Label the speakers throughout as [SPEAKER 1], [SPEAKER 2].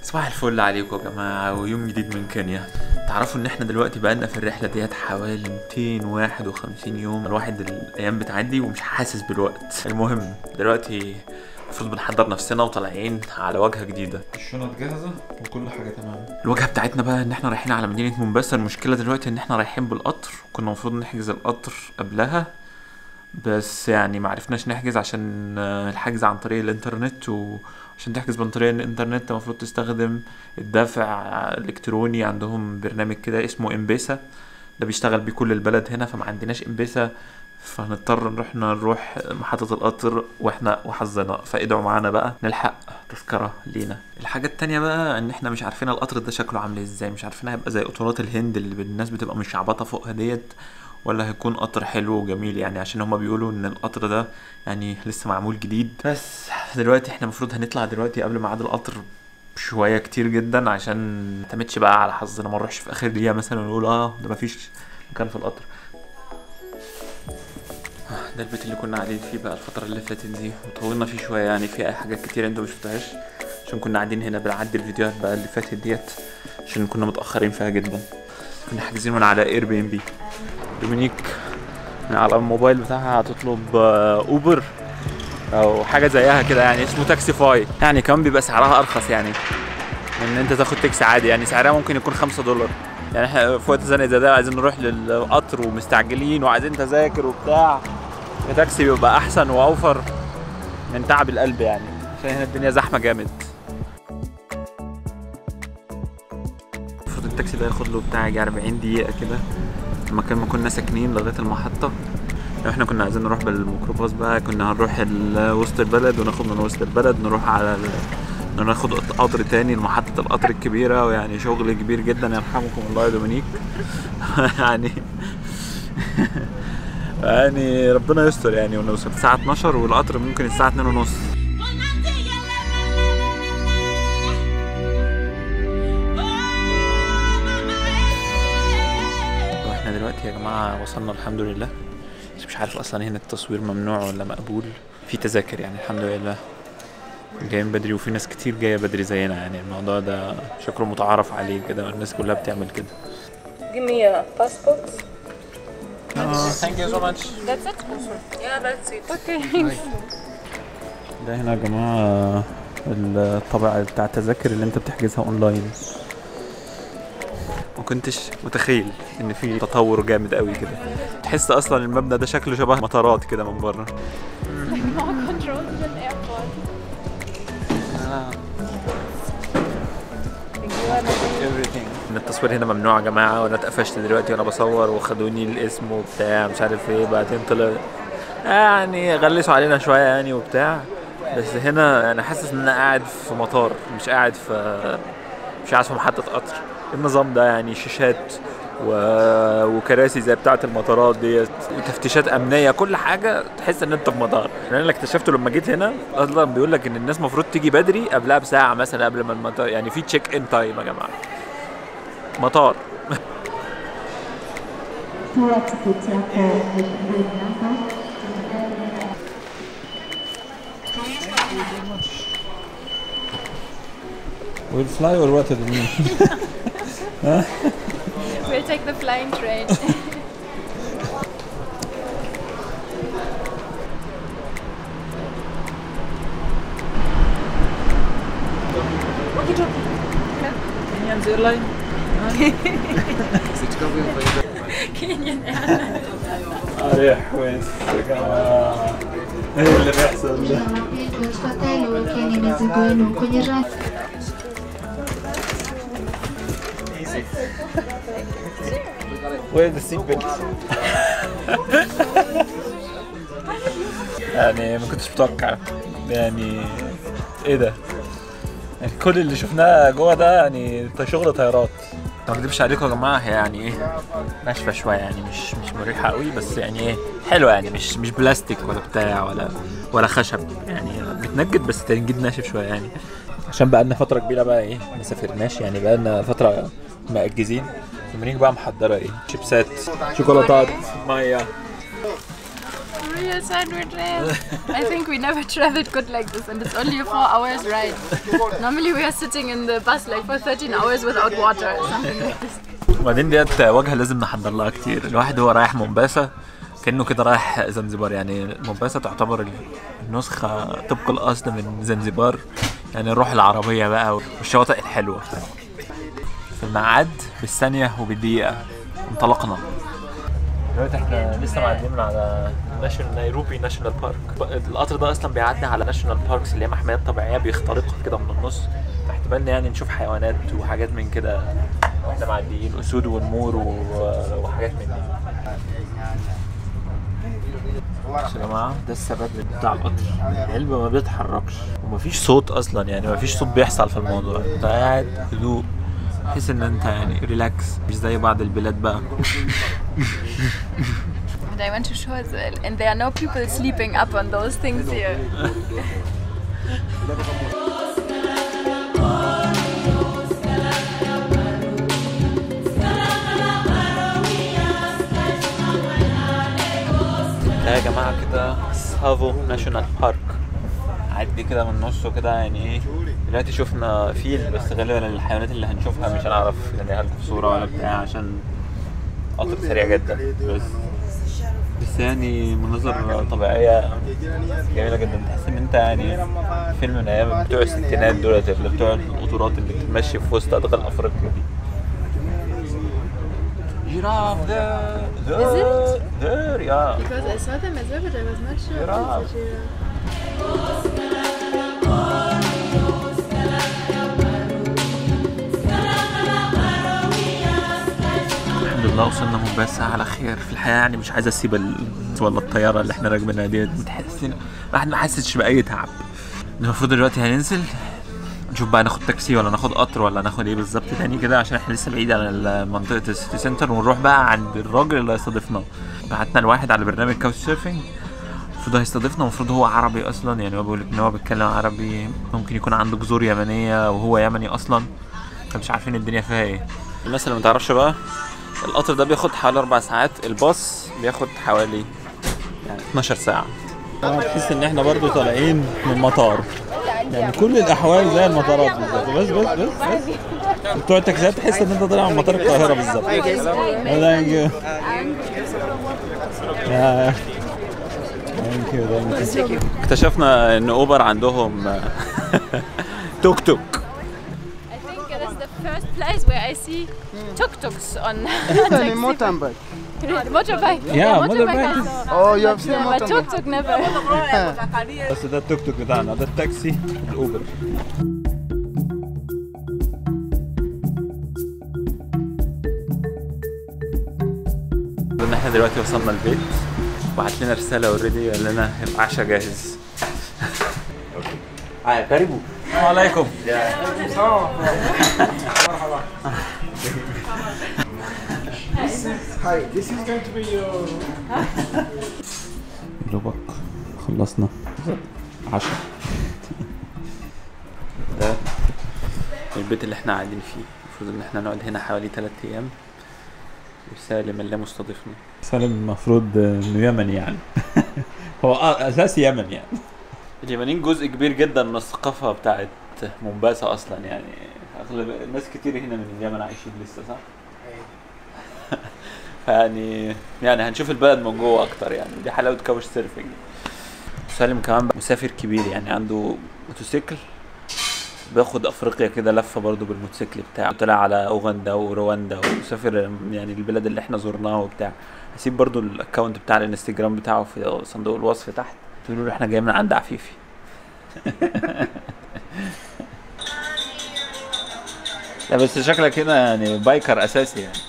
[SPEAKER 1] صباح الفل عليكم يا جماعة ويوم جديد من كينيا تعرفوا ان احنا دلوقتي بقالنا في الرحلة ديت حوالي 251 يوم الواحد الايام بتعدي ومش حاسس بالوقت المهم دلوقتي المفروض بنحضر نفسنا وطالعين على واجهة جديدة
[SPEAKER 2] الشنط جاهزة وكل حاجة تمام
[SPEAKER 1] الواجهة بتاعتنا بقى ان احنا رايحين على مدينة مومباسا المشكلة دلوقتي ان احنا رايحين بالقطر كنا المفروض نحجز القطر قبلها بس يعني معرفناش نحجز عشان آه، الحجز عن طريق الانترنت وعشان تحجز عن طريق الانترنت المفروض تستخدم الدفع الالكتروني عندهم برنامج كده اسمه امبيسا ده بيشتغل بيه كل البلد هنا فما عندناش امبيسا فهنضطر نروح نروح محطة القطر واحنا وحظنا فادعوا معانا بقى نلحق تذكرة لينا الحاجة التانية بقى ان احنا مش عارفين القطر ده شكله عامل ازاي مش عارفين هيبقى زي قطارات الهند اللي الناس بتبقى مشعبطة فوقها ديت ولا هيكون قطر حلو وجميل يعني عشان هما بيقولوا ان القطر ده يعني لسه معمول جديد بس دلوقتي احنا المفروض هنطلع دلوقتي قبل ميعاد القطر بشوية كتير جدا عشان ما نعتمدش بقى على حظنا ما نروحش في اخر دقيقة مثلا ونقول اه ده مفيش مكان في القطر آه، ده البيت اللي كنا قاعدين فيه بقى الفترة اللي فاتت دي وطولنا فيه شوية يعني في حاجات كتير انتوا مشفتهاش عشان كنا قاعدين هنا بنعدي الفيديوهات بقى اللي فاتت ديت عشان كنا متأخرين فيها جدا كنا حاجزين من على اير بي ام بي دومينيك من على الموبايل بتاعها هتطلب آه، اوبر او حاجه زيها كده يعني اسمه تاكسي فاي يعني كمان بيبقى سعرها ارخص يعني من ان انت تاخد تاكسي عادي يعني سعرها ممكن يكون خمسة دولار يعني احنا في وقت زنقه زي ده عايزين نروح للقطر ومستعجلين وعايزين تذاكر وبتاع التاكسي بيبقى احسن واوفر من تعب القلب يعني عشان هنا الدنيا زحمه جامد المفروض التاكسي ده ياخد له بتاع يجي 40 دقيقه كده المكان ما كنا ساكنين لغايه المحطه لو احنا كنا عايزين نروح بالميكروباص بقى كنا هنروح ال- وسط البلد وناخد من وسط البلد نروح على ال... ناخد قطر تاني لمحطة القطر الكبيرة ويعني شغل كبير جدا يرحمكم الله يا دومينيك يعني يعني ربنا يستر يعني ونوصل الساعة 12 والقطر ممكن الساعة 2 ونص واحنا دلوقتي يا جماعة وصلنا الحمد لله بس مش عارف اصلا هنا التصوير ممنوع ولا مقبول في تذاكر يعني الحمد لله جايين بدري وفي ناس كتير جاية بدري زينا يعني الموضوع ده شكله متعارف عليه كده والناس كلها بتعمل كده
[SPEAKER 3] Give me a passport.
[SPEAKER 1] ثانك يو سو ماتش
[SPEAKER 3] That's it? Yeah, that's it. Okay.
[SPEAKER 1] ده هنا يا جماعة الطبع بتاع التذاكر اللي انت بتحجزها اونلاين ما كنتش متخيل ان في تطور جامد قوي كده تحس اصلا المبنى ده شكله شبه مطارات كده من بره
[SPEAKER 4] more control to an airport.
[SPEAKER 1] ان التصوير هنا ممنوع يا جماعه وانا اتقفشت دلوقتي وانا بصور وخدوني الاسم وبتاع مش عارف ايه بعدين طلع يعني غلسوا علينا شويه يعني وبتاع بس هنا انا حاسس ان انا قاعد في مطار مش قاعد في مش قاعد في محطه قطر النظام ده يعني شاشات و... وكراسي زي بتاعه المطارات ديت وتفتيشات امنيه كل حاجه تحس ان انت في مطار يعني انا اللي اكتشفته لما جيت هنا اصلا بيقول لك ان الناس المفروض تيجي بدري قبلها بساعه مثلا قبل ما المطار يعني في تشيك ان تايم يا جماعه مطار
[SPEAKER 2] We'll fly or what it mean?
[SPEAKER 4] We'll take the flying train.
[SPEAKER 1] Kenyan Airline
[SPEAKER 4] Kenyan Airlines.
[SPEAKER 1] اريح وين يا جماعه ايه اللي بيحصل ده
[SPEAKER 5] Hospitali wekeni mizigo yenu kwenye rafu.
[SPEAKER 1] وين السيت بيلت يعني ما كنتش متوقع يعني ايه ده يعني كل اللي شفناه جوه ده يعني شغل طيارات ما اكدبش عليكم يا جماعه هي يعني ايه ناشفه شويه يعني مش مش مريحه قوي بس يعني ايه حلوه يعني مش مش بلاستيك ولا بتاع ولا ولا خشب يعني بتنجد بس تنجيد ناشف شويه يعني عشان بقى لنا فتره كبيره بقى ايه ما سافرناش يعني بقى لنا فتره مأجزين دومينيك بقى محضره ايه شيبسات شوكولاتات ميه
[SPEAKER 4] Real sandwiches. I think we never traveled good like this, and it's only a four hours ride. Normally we are sitting in the bus like for 13 hours without water or something like this.
[SPEAKER 1] وبعدين ديت واجهه لازم نحضر لها كتير الواحد هو رايح مومباسا كانه كده رايح زنزبار يعني مومباسا تعتبر النسخه طبق الاصل من زنزبار يعني الروح العربيه بقى والشواطئ الحلوه في الميعاد بالثانيه وبالدقيقه انطلقنا دلوقتي احنا لسه معديين من على ناشونال نيروبي ناشونال بارك القطر ده اصلا بيعدي على ناشونال باركس اللي هي محميات طبيعيه بيخترقها كده من النص احتمال يعني نشوف حيوانات وحاجات من كده واحنا معديين اسود ونمور و- وحاجات من دي بصوا يا جماعه ده الثبات بتاع القطر العلبه ما بيتحركش ومفيش صوت اصلا يعني مفيش صوت بيحصل في الموضوع انت قاعد هدوء تحس ان انت يعني ريلاكس مش زي بعض البلاد بقى
[SPEAKER 4] But I went to Schorzl, and there are no people sleeping up on those things here.
[SPEAKER 1] ده يا جماعه كده سافو ناشونال بارك عدي كده من نصه كده يعني ايه دلوقتي شفنا فيل بس غالبا الحيوانات اللي هنشوفها مش هنعرف نلاقيها لكم في صوره ولا بتاع عشان قطر سريع جدا بس بس يعني مناظر طبيعية جميلة جدا تحس ان انت يعني فيلم من ايام بتوع الستينات دولت اللي بتوع القطورات اللي بتمشي في وسط ادغال افريقيا دي جيراف there there there يا
[SPEAKER 4] Because I saw them as well, but I was not sure.
[SPEAKER 1] Giraffe. الحمد لله وصلنا مومباسا على خير في الحياة يعني مش عايز اسيب ال... ولا الطيارة اللي احنا راكبينها ديت بتحس ان الواحد ما حسش بأي تعب المفروض دلوقتي هننزل نشوف بقى ناخد تاكسي ولا ناخد قطر ولا ناخد ايه بالظبط تاني كده عشان احنا لسه بعيد عن منطقة السيتي سنتر ونروح بقى عند الراجل اللي هيستضيفنا بعتنا الواحد على برنامج كاوتش سيرفنج المفروض هيستضيفنا المفروض هو عربي اصلا يعني هو بيقول ان هو بيتكلم عربي ممكن يكون عنده جذور يمنيه وهو يمني اصلا فمش عارفين الدنيا فيها ايه الناس اللي ما تعرفش بقى القطر ده بياخد حوالي اربع ساعات الباص بياخد حوالي يعني 12 ساعه
[SPEAKER 2] تحس ان احنا برضو طالعين من مطار يعني كل الاحوال زي المطارات بالظبط بس بس بس بس بتوع التاكسيات تحس ان انت طالع من مطار القاهره بالظبط ثانك يو ثانك يو ثانك يو
[SPEAKER 1] اكتشفنا ان اوبر عندهم توك توك
[SPEAKER 4] I think it is the first place where I see tuk-tuks on
[SPEAKER 6] Any motorbike.
[SPEAKER 4] motorbike.
[SPEAKER 2] Yeah,
[SPEAKER 4] motorbike.
[SPEAKER 2] motorbike
[SPEAKER 4] I
[SPEAKER 2] is-
[SPEAKER 4] saw.
[SPEAKER 6] Oh, you have seen
[SPEAKER 4] Yeah, but
[SPEAKER 6] motorbike.
[SPEAKER 4] tuk-tuk never.
[SPEAKER 2] بس ده التوك توك بتاعنا ده التاكسي الاوبر
[SPEAKER 1] ان احنا دلوقتي وصلنا البيت وبعت لنا رساله اوريدي قال لنا العشاء جاهز اه كاريبو السلام عليكم
[SPEAKER 6] Hi, this is going to be your.
[SPEAKER 2] دوبك خلصنا عشاء
[SPEAKER 1] ده البيت اللي احنا قاعدين فيه المفروض ان احنا نقعد هنا حوالي 3 ايام وسالم اللي مستضيفنا
[SPEAKER 2] سالم المفروض انه يمني يعني هو آه اساسي يمني يعني
[SPEAKER 1] اليمنيين جزء كبير جدا من الثقافه بتاعت مومباسا اصلا يعني اغلب ناس كتير هنا من اليمن عايشين لسه صح؟ فيعني يعني هنشوف البلد من جوه اكتر يعني دي حلاوه كاوش سيرفنج سالم كمان بقى مسافر كبير يعني عنده موتوسيكل بياخد افريقيا كده لفه برضه بالموتوسيكل بتاعه طلع على اوغندا ورواندا وسافر يعني البلاد اللي احنا زرناها وبتاع هسيب برضه الاكونت بتاع الانستجرام بتاعه في صندوق الوصف تحت تقولوا له احنا جايين من عند عفيفي لا بس شكلك هنا يعني بايكر اساسي يعني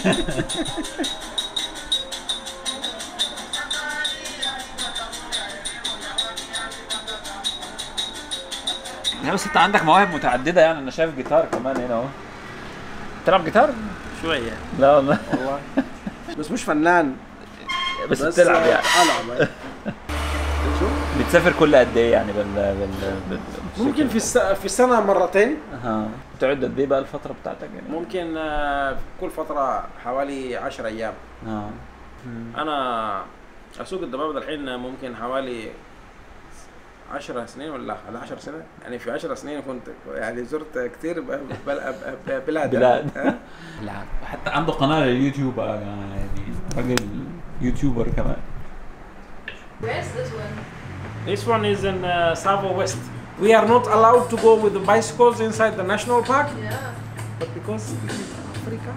[SPEAKER 1] لا بس انت عندك مواهب متعدده يعني انا شايف جيتار كمان هنا اهو تلعب جيتار؟
[SPEAKER 6] شوية
[SPEAKER 1] لا والله
[SPEAKER 6] والله بس مش فنان
[SPEAKER 1] بس, بتلعب يعني
[SPEAKER 6] العب شوف
[SPEAKER 1] بتسافر كل قد ايه يعني بال بال, بال...
[SPEAKER 6] ممكن في الس... في السنة مرتين
[SPEAKER 1] ها بتقعد قد ايه بقى الفتره بتاعتك يعني؟
[SPEAKER 6] ممكن آه، كل فترة حوالي 10 أيام
[SPEAKER 1] اه
[SPEAKER 6] أنا اسوق الدبابه ده الحين ممكن حوالي 10 سنين ولا 11 سنه يعني في 10 سنين كنت يعني زرت كثير ب- بل- ب- بلاد
[SPEAKER 2] بلاد.
[SPEAKER 6] ها؟
[SPEAKER 2] لا حتى عنده قناه لليوتيوب آه، يعني راجل يوتيوبر كمان
[SPEAKER 4] Where's this one?
[SPEAKER 6] This one is in uh, Savo West. We are not allowed to go with the bicycles inside the national park,
[SPEAKER 4] Yeah.
[SPEAKER 6] but because this is Africa,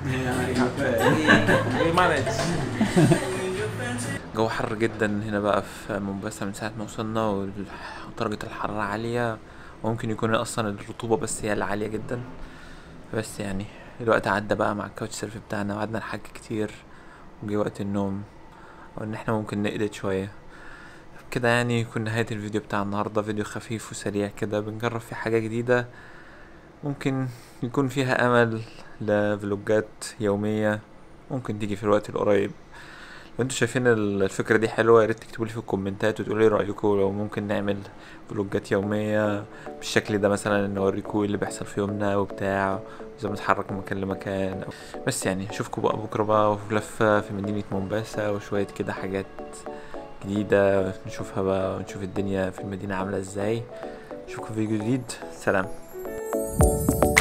[SPEAKER 6] we, we manage.
[SPEAKER 1] جو حر جدا هنا بقى في مومباسا من ساعة ما وصلنا وال- ودرجة الحرارة عالية وممكن يكون أصلا الرطوبة بس هي اللي عالية جدا بس يعني الوقت عدى بقى مع الكاوتش سيرف بتاعنا وقعدنا نحكي كتير وجي وقت النوم أو إن احنا ممكن نقلد شوية كده يعني يكون نهاية الفيديو بتاع النهاردة فيديو خفيف وسريع كده بنجرب فيه حاجة جديدة ممكن يكون فيها أمل لفلوجات يومية ممكن تيجي في الوقت القريب لو انتوا شايفين ال- الفكرة دي حلوة يا ريت تكتبوا لي في الكومنتات وتقولوا لي رأيكم لو ممكن نعمل فلوجات يومية بالشكل ده مثلا نوريكم اللي بيحصل في يومنا وبتاع زي ما نتحرك من مكان لمكان بس يعني اشوفكم بقى بكرة بقى وفي لفة في مدينة مومباسا وشوية كده حاجات جديدة نشوفها بقى ونشوف الدنيا في المدينة عاملة ازاي اشوفكم في فيديو جديد سلام